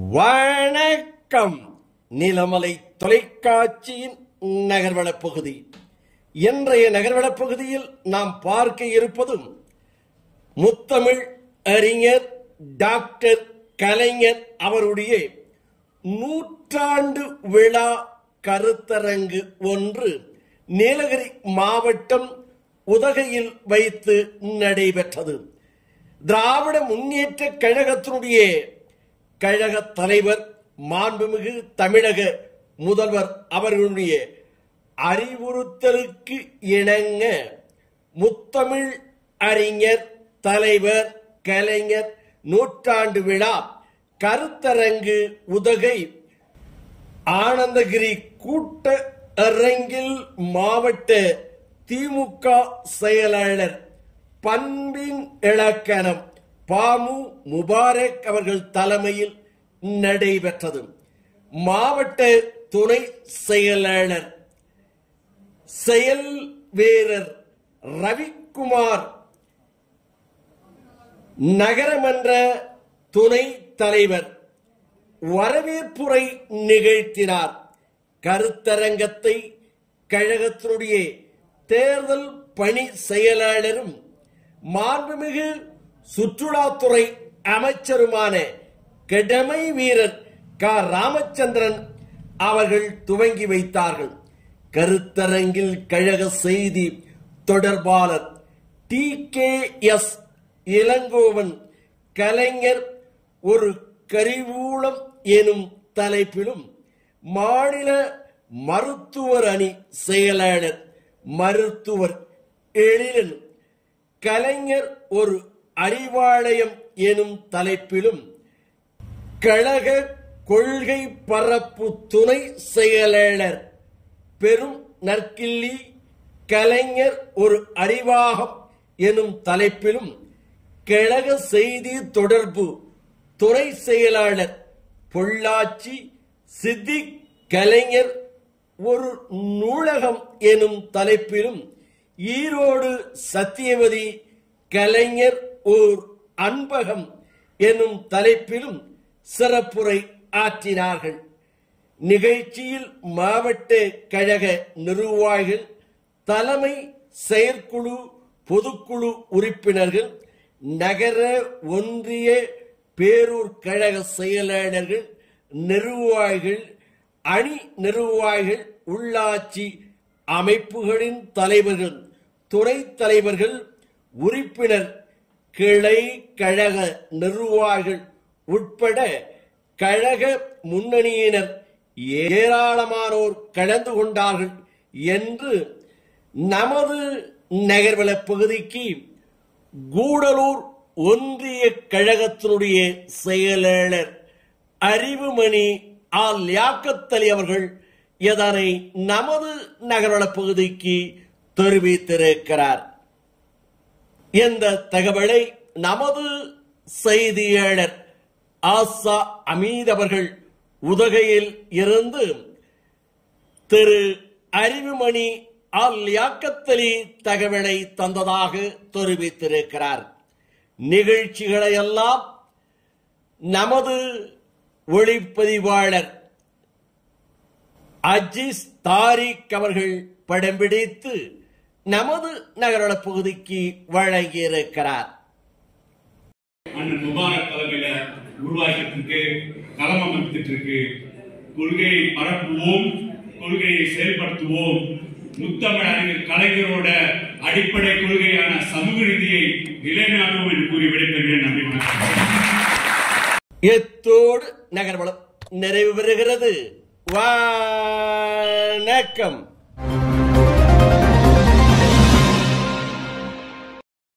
வணக்கம் நிலமலை தொலைக்காட்சியின் நகர்வள பகுதி இன்றைய நகர்வள பகுதியில் நாம் பார்க்க இருப்பதும் முத்தமிழ் அறிஞர் டாக்டர் கலைஞர் அவருடைய நூற்றாண்டு விழா கருத்தரங்கு ஒன்று நீலகிரி மாவட்டம் உதகையில் வைத்து நடைபெற்றது திராவிட முன்னேற்ற கழகத்தினுடைய கழக தலைவர் மாண்புமிகு தமிழக முதல்வர் அவர்களுடைய அறிவுறுத்தலுக்கு இணங்க முத்தமிழ் அறிஞர் தலைவர் கலைஞர் நூற்றாண்டு விழா கருத்தரங்கு உதகை ஆனந்தகிரி கூட்ட அரங்கில் மாவட்ட திமுக செயலாளர் பண்பின் இலக்கணம் பாமு முபாரக் அவர்கள் தலைமையில் நடைபெற்றது மாவட்ட துணை செயலாளர் செயல் வீரர் ரவிக்குமார் நகரமன்ற துணை தலைவர் வரவேற்புரை நிகழ்த்தினார் கருத்தரங்கத்தை கழகத்தினுடைய தேர்தல் பணி செயலாளரும் மாண்புமிகு சுற்றுலாத்துறை அமைச்சருமான கடமை வீரர் க ராமச்சந்திரன் அவர்கள் துவங்கி வைத்தார்கள் கருத்தரங்கில் கழக செய்தி தொடர்பாளர் T K S Elangovan Kalaignar ஒரு கரிவூலம் எனும் தலைப்பிலும் மாநில மருத்துவர் அணி செயலாளர் மருத்துவர் எழிலன் கலைஞர் ஒரு அறிவாலயம் எனும் தலைப்பிலும் கழக கொள்கை பரப்பு துணை செயலாளர் பெரும் நற்கிள்ளி கலைஞர் ஒரு அறிவாகம் எனும் தலைப்பிலும் கழக செய்தி தொடர்பு துறை செயலாளர் பொள்ளாச்சி சித்திக் கலைஞர் ஒரு நூலகம் எனும் தலைப்பிலும் ஈரோடு சத்தியவதி கலைஞர் ஓர் அன்பகம் எனும் தலைப்பிலும் சிறப்புரை ஆற்றினார்கள் நிகழ்ச்சியில் மாவட்ட கழக நிர்வாகிகள் தலைமை செயற்குழு பொதுக்குழு உறுப்பினர்கள் நகர ஒன்றிய பேரூர் கழக செயலாளர்கள் நிர்வாகிகள் அணி நிர்வாகிகள் உள்ளாட்சி அமைப்புகளின் தலைவர்கள் துறை தலைவர்கள் உறுப்பினர் கிளை கழக நிர்வாகிகள் உட்பட கழக முன்னணியினர் ஏராளமானோர் கலந்து கொண்டார்கள் என்று நமது நகர்வள பகுதிக்கு கூடலூர் ஒன்றிய கழகத்தினுடைய செயலாளர் அறிவுமணி ஆல் யாக்கத்தலி அவர்கள் இதனை நமது நகர்வள பகுதிக்கு தெரிவித்திருக்கிறார் இந்த தகவலை நமது செய்தியாளர் ஆசா அமீத் அவர்கள் உதகையில் இருந்து திரு அறிவுமணி அல் யாக்கத்தலி தகவலை தந்ததாக தெரிவித்திருக்கிறார் நிகழ்ச்சிகளை எல்லாம் நமது ஒளிப்பதிவாளர் அஜிஸ் தாரிக் அவர்கள் படம் பிடித்து நமது நகர பகுதிக்கு வழங்கியிருக்கிறார் அண்ணன் முபாரக் தலைமையில உருவாக்கிட்டு இருக்கு களம் அமைத்துட்டு இருக்கு கொள்கையை பரப்புவோம் கொள்கையை செயல்படுத்துவோம் முத்தமிழ் அறிஞர் கலைஞரோட அடிப்படை கொள்கையான சமூக நீதியை நிலைநாட்டுவோம் என்று கூறி விடைபெறுகிறேன் நன்றி வணக்கம் எத்தோடு நகர்வளம் நிறைவு பெறுகிறது வணக்கம்